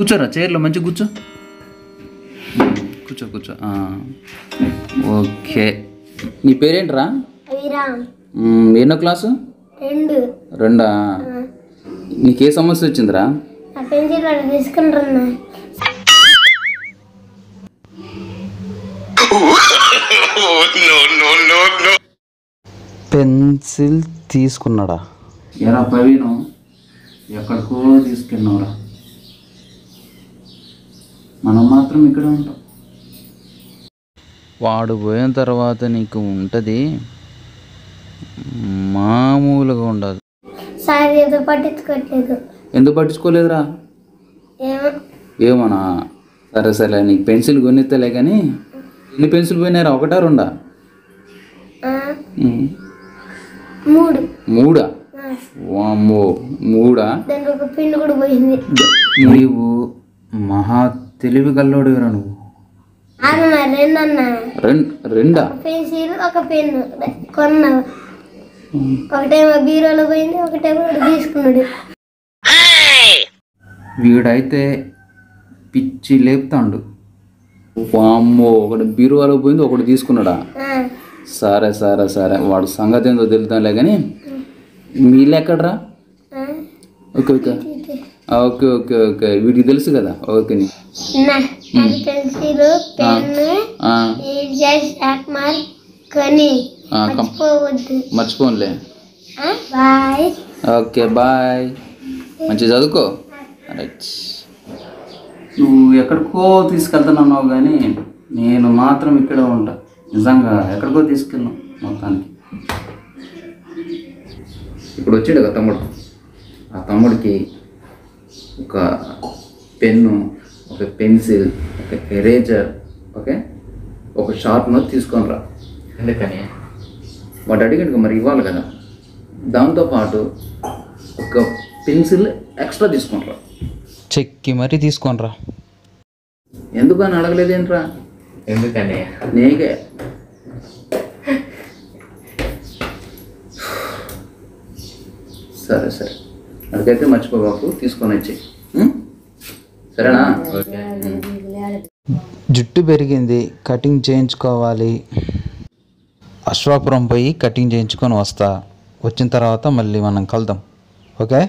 కూర్చోరా చైర్లో మంచిగా కూర్చో కూర్చో కూర్చో ఆ. ఓకే నీ పేరేంట్రా అవిరామ్ మ్, ఎన్నో క్లాసు రెండు రెండా నీకే సమస్య వచ్చిందిరా ఆ పెన్సిల్ వాడు తీసుకుంటున్నా పెన్సిల్ తీసుకున్నాడా ఎరా ప్రవీణు ఎక్కడికో తీసుకెళ్ళినవరా మనం మాత్రం ఇక్కడ ఉంటాం వాడు పోయిన తర్వాత నీకు ఉంటుంది మామూలుగా ఉండదు సార్ ఏదో పట్టించుకోవట్లేదు ఎందుకు పట్టించుకోలేదురా ఏమో ఏమోనా సరే సరే నీకు పెన్సిల్ కొనిస్తలే కానీ ఎన్ని పెన్సిల్ పోయినారా ఒకటా రెండా ఆ, ఉమ్. మూడు మూడా ఆ, వామ్మో మూడా దానికి ఒక పిన్ కూడా పోయింది నీవు మహా తెలివి గల్లోడురా నువ్వు అన్న రెండు అన్న రెం రెండా ఒక పెన్సిల్ ఒక పెన్ కొన్నా ఒకటేమో బీరోలో పోయింది ఒకటేమో వాడు తీసుకున్నాడు వీడైతే పిచ్చి లేపుతాండు వామ్మో ఒకటి బీరువాలో పోయింది ఒకటి తీసుకున్నాడా ఆ, సరే సరే సరే వాడు సంగతి ఏందో తెలుతానులే కానీ మీళ్ళు ఎక్కడరా ఆ, ఓకే ఓకే ఇది. ఆ, ఓకే ఓకే ఓకే వీడికి తెలుసు కదా ఓకే నీ నా అది పెన్సిల్ పెన్ ఆ, షాక్ మార్క్ కొని ఆ, కం మర్చిపోవద్దు మర్చిపోనులే ఆ, బాయ్ ఓకే బాయ్ మంచి చదువుకో రైట్ నువ్వు ఎక్కడికో తీసుకెళ్తున్నావు కానీ నేను మాత్రం ఇక్కడే ఉంటా నిజంగా ఎక్కడికో తీసుకెళ్ళాను మొత్తానికి ఇప్పుడు వచ్చాడు కదా తమ్ముడు ఆ తమ్ముడికి ఒక పెన్ను ఒక పెన్సిల్ ఒక ఎరేజర్ ఓకే ఒక షార్ప్నర్ తీసుకొని రా ఎందుకని వాడు అడిగాడు మరి ఇవ్వాలి కదా దాంతోపాటు ఒక పెన్సిల్ ఎక్స్ట్రా తీసుకుంటారా చెక్కి మరీ తీసుకొనిరా ఎందుకు అని అడగలేదేంట్రా ఎందుకని నీకే సరే సరే అడిగైతే మర్చిపోబాకు తీసుకొని వచ్చి సరేనా ఓకే జుట్టు పెరిగింది కటింగ్ చేయించుకోవాలి అశ్వాపురం పోయి కటింగ్ చేయించుకొని వస్తా వచ్చిన తర్వాత మళ్ళీ మనం కలుద్దాం ఓకే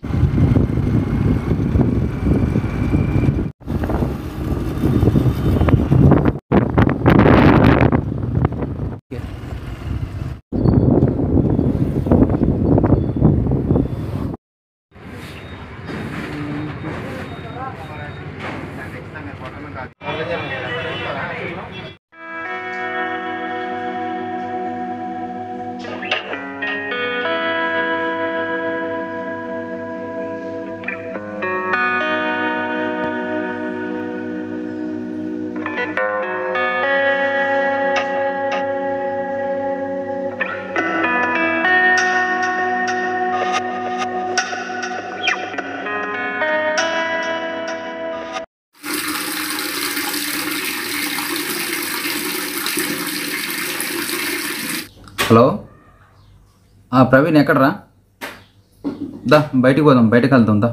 హలో ఆ, ప్రవీణ్ ఎక్కడరా దా బయటికి పోదాం బయటకు వెళ్దాం దా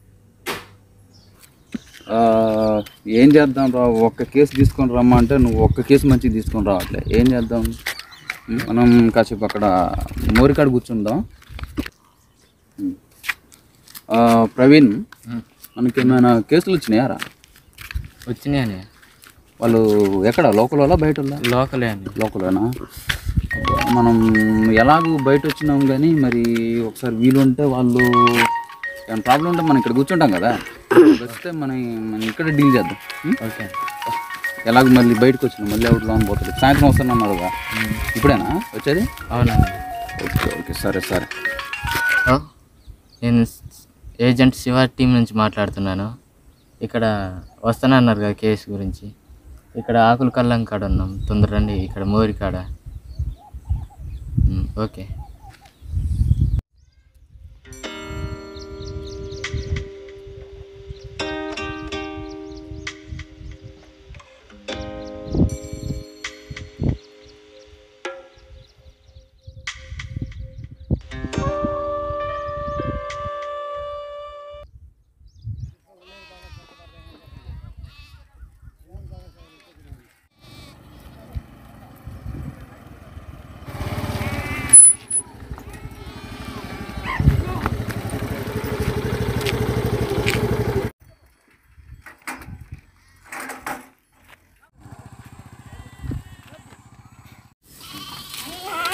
ఆ, ఏం చేద్దాం రా ఒక్క కేసు తీసుకొని రమ్మా అంటే నువ్వు ఒక్క కేసు మంచిగా తీసుకొని రావట్లే ఏం చేద్దాం ఉం, మనం కాసేపు అక్కడ మోరికాడ కూర్చుందాం ఉం. ఆ, ప్రవీణ్ మనకి ఏమైనా కేసులు వచ్చినాయారా వచ్చినాయని వాళ్ళు ఎక్కడ లోకల్ వాళ్ళ బయట వాళ్ళ లోకలే అని లోకలేనా మనం ఎలాగూ బయట వచ్చినాం కానీ మరి ఒకసారి వీలు ఉంటే వాళ్ళు ఏమైనా ప్రాబ్లం ఉంటే మనం ఇక్కడ కూర్చుంటాం కదా వస్తే మనం మనం ఇక్కడ డీల్ చేద్దాం ఉం? ఓకే ఎలాగ మళ్ళీ బయటకు వచ్చినాం మళ్ళీ అవుట్ లోన్ పోతుంది సాయంత్రం వస్తున్నారుగా ఇప్పుడేనా వచ్చేది అవునండి ఓకే ఓకే సరే సరే హలో నేను ఏజెంట్ శివ టీం నుంచి మాట్లాడుతున్నాను ఇక్కడ వస్తానన్నారు కదా కేసు గురించి ఇక్కడ ఆకుల కల్లం కాడ ఉన్నాం తొందర రండి ఇక్కడ మోరి కాడ ఉమ్, ఓకే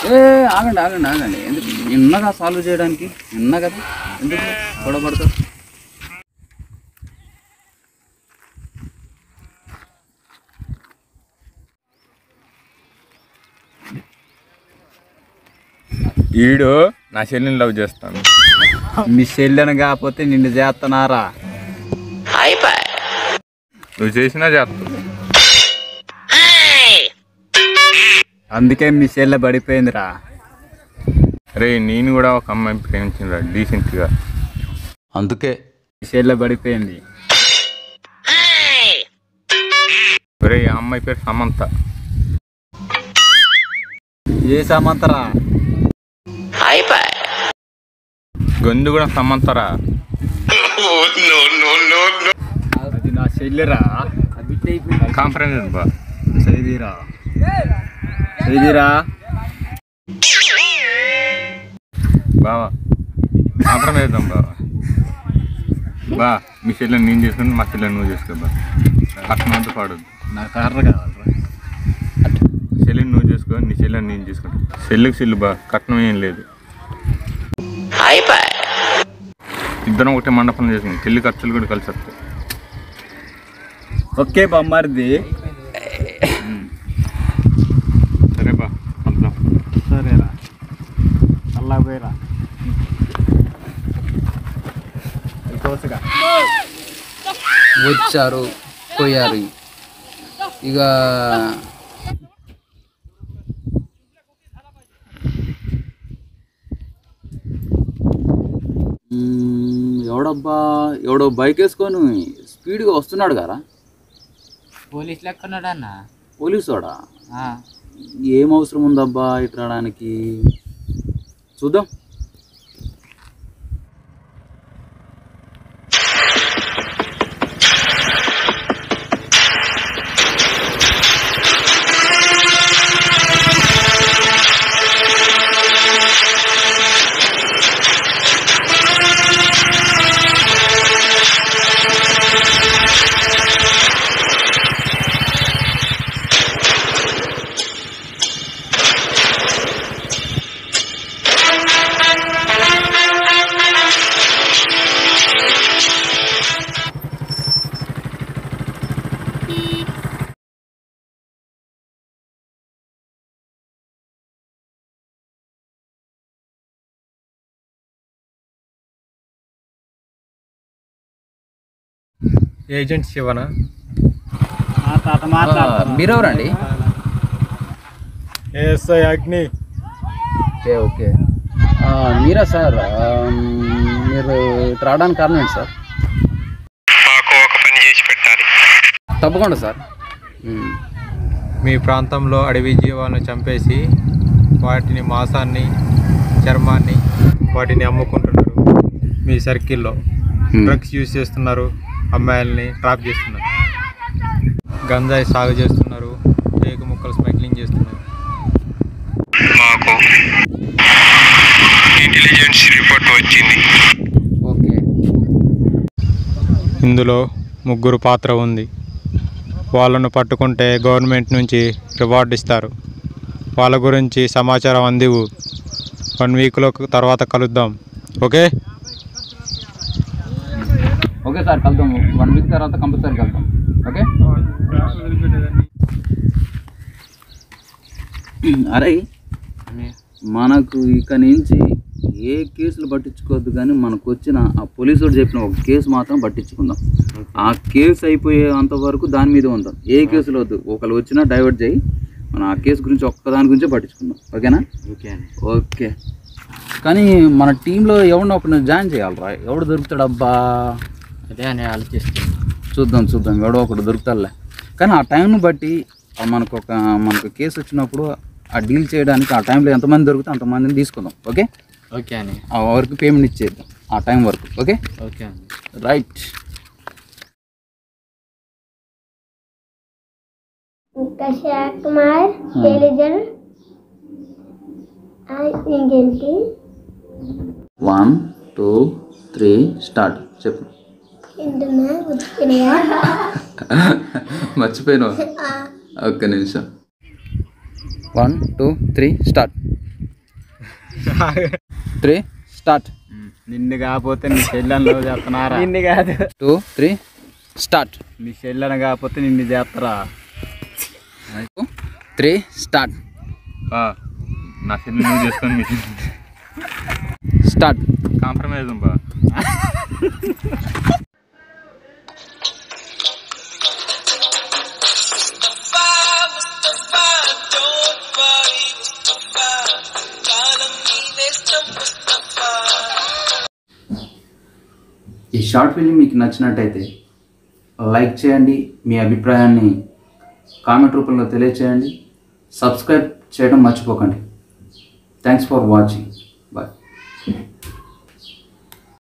ఏ ఆగండి ఆగండి ఆగండి ఎందుకు నిన్నగా సాల్వ్ చేయడానికి నిన్న కదా ఎందుకు గొడవ పడతారు ఈడు నా చెల్లిని లవ్ చేస్తాను మీ చెల్లెను కాకపోతే నిన్ను చేస్తున్నారా నువ్వు చేసినా చేస్తావు అందుకే మీ చెల్లె పడిపోయిందిరా రే నేను కూడా ఒక అమ్మాయిని ప్రేమించిన డీసెంట్గా అందుకే మీ చెల్లె పడిపోయింది రే ఆ అమ్మాయి పేరు సమంత ఏ సమంతరా గొంతు కూడా సమంతరా అది నా చెల్లెరా కాంప్రమైజ్ బా సైదీరా సైదీరా బావా కాంప్రమైజ్ బావా బా మీ చెల్లెని నేను చేసుకుని మా చెల్లెని నువ్వు చేసుకో బా కట్నం అంతా పాడొద్దు నా కార్ర కావాలరా చెల్లిని నువ్వు చేసుకో నీ చెల్లెని నేను చేసుకుంటా చెల్లికి చెల్లు బా కట్నం ఏం లేదు ఇద్దరం ఒకటే మండపం చేసుకుని చెల్లి ఖర్చులు కూడా కలిసి వస్తాయి ఓకే బొమ్మరిది సరే బా కలుద్దాం సరేరా అల్లా పోయిరా వచ్చారు పోయారు ఇక మ్మ్, ఎవడబ్బా ఎవడో బైక్ వేసుకొని స్పీడ్గా వస్తున్నాడు కదా పోలీసులు ఎక్కడున్నాడు అన్న పోలీసోడా ఏం అవసరం ఉందబ్బా ఇటు రావడానికి చూద్దాం ఏజెంట్ శివన మీరెవరండి ఎస్ఐ అగ్ని ఓకే ఓకే ఆ, మీరా సార్ ఆ, మీరు ఇటు రావడానికి కారణం ఏంటి సార్ మాకు ఒక పని చేసి పెట్టాలి తప్పకుండా సార్ మ్మ్. మీ ప్రాంతంలో అడవి జీవాలను చంపేసి వాటిని మాంసాన్ని చర్మాన్ని వాటిని అమ్ముకుంటున్నారు మీ సర్కిల్లో Hmm. డ్రగ్స్ యూజ్ చేస్తున్నారు అమ్మాయిల్ని ట్రాప్ చేస్తున్నారు గంజాయి సాగు చేస్తున్నారు టేకు ముక్కలు స్మగ్లింగ్ చేస్తున్నారు మాకు ఇంటెలిజెన్స్ రిపోర్ట్ వచ్చింది ఓకే ఇందులో ముగ్గురు పాత్ర ఉంది వాళ్ళను పట్టుకుంటే గవర్నమెంట్ నుంచి రివార్డ్ ఇస్తారు వాళ్ళ గురించి సమాచారం అందివు వన్ వీక్లో తర్వాత కలుద్దాం ఓకే ఓకే సార్ కలుద్దాం వన్ వీక్ తర్వాత కంపల్సరీ కలుద్దాం ఓకే అరే మనకు ఇక నుంచి ఏ కేసులు పట్టించుకోవద్దు కానీ మనకు వచ్చిన ఆ పోలీసుడు చెప్పిన ఒక కేసు మాత్రం పట్టించుకుందాం ఆ కేసు అయిపోయే అంతవరకు దాని మీద ఉందాం ఏ కేసులు వద్దు ఒకళ్ళు వచ్చినా డైవర్ట్ చేయి మనం ఆ కేసు గురించి ఒక్క దాని గురించే పట్టించుకుందాం ఓకేనా ఓకే అండి ఓకే కానీ మన టీంలో ఎవరినో ఒకరిని జాయిన్ చేయాలరా ఎవడు దొరుకుతాడబ్బా అదే అని ఆలోచిస్తుంది చూద్దాం చూద్దాం ఎవడో ఒకడు దొరుకుతాడులే కానీ ఆ టైంను బట్టి ఆ మనకు ఒక మనకు కేసు వచ్చినప్పుడు ఆ డీల్ చేయడానికి ఆ టైంలో ఎంతమంది దొరికితే అంతమందిని తీసుకుందాం ఓకే ఓకే అని ఆ వరకు పేమెంట్ ఇచ్చేద్దాం ఆ టైం వరకు ఓకే ఓకే అండి రైట్ ఇంకా శాఖ కుమార్ టెలిజన్ ఇంకేంటి వన్ టూ త్రీ స్టార్ట్ చెప్పు ఏంటన్నా గుర్తుకున్నాయా మర్చిపోయినావు ఒక్క నిమిషం one two three start three start నిన్ను కాకపోతే నీ చెల్లెని చేస్తున్నారా నిన్ను కాదు టూ త్రీ స్టార్ట్ నీ చెల్లెని కాకపోతే నిన్ను చేస్తారా త్రీ స్టార్ట్ బా నా చెల్లి నువ్వు చేసుకొని మీ స్టార్ట్ కాంప్రమైజ్ బా ఈ షార్ట్ ఫిలిం మీకు నచ్చినట్టయితే లైక్ చేయండి మీ అభిప్రాయాన్ని కామెంట్ రూపంలో తెలియచేయండి సబ్స్క్రైబ్ చేయడం మర్చిపోకండి థ్యాంక్స్ ఫర్ వాచింగ్